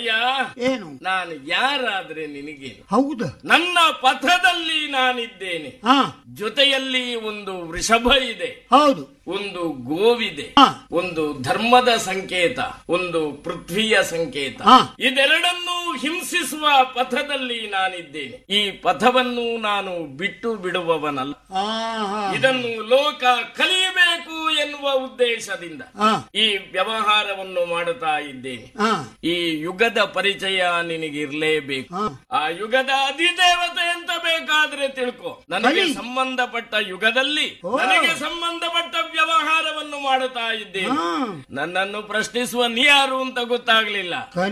ಅಯ್ಯ ಏನು ನಾನು ಯಾರಾದ್ರೆ ನಿನಗೇನು ಹೌದ ನನ್ನ ಪಥದಲ್ಲಿ ನಾನಿದ್ದೇನೆ ಹಾ ಜೊತೆಯಲ್ಲಿ ಒಂದು ವೃಷಭ ಇದೆ ಹೌದು ಒಂದು ಗೋವಿದೆ ಹಾ. ಒಂದು ಧರ್ಮದ ಸಂಕೇತ ಒಂದು ಪೃಥ್ವಿಯ ಸಂಕೇತ ಹಾ. ಇದೆರಡನ್ನೂ ಹಿಂಸಿಸುವ ಪಥದಲ್ಲಿ ನಾನಿದ್ದೇನೆ ಈ ಪಥವನ್ನು ನಾನು ಬಿಟ್ಟು ಬಿಡುವವನಲ್ಲ ಹಾ ಹಾ ಇದನ್ನು ಲೋಕ ಕಲಿಯಬೇಕು ಎನ್ನುವ ಉದ್ದೇಶದಿಂದ ಹಾ ಈ ವ್ಯವಹಾರವನ್ನು ಮಾಡುತ್ತಾ ಇದ್ದೇನೆ ಹಾ ಈ ಯುಗದ ಪರಿಚಯ ನಿನಗಿರ್ಲೇಬೇಕು ಹಾ. ಆ ಯುಗದ ಅಧಿದೇವತೆ ಅಂತ ಬೇಕಾದ್ರೆ ತಿಳ್ಕೊ ನನಗೆ ಕಲಿ. ಸಂಬಂಧಪಟ್ಟ ಯುಗದಲ್ಲಿ ಓ. ನನಗೆ ಸಂಬಂಧಪಟ್ಟ ವ್ಯವಹಾರವನ್ನು ಮಾಡುತ್ತಾ ಇದ್ದೇನೆ ಹಾ ನನ್ನನ್ನು ಪ್ರಶ್ನಿಸುವ ನೀ ಯಾರು ಅಂತ ಗೊತ್ತಾಗ್ಲಿಲ್ಲ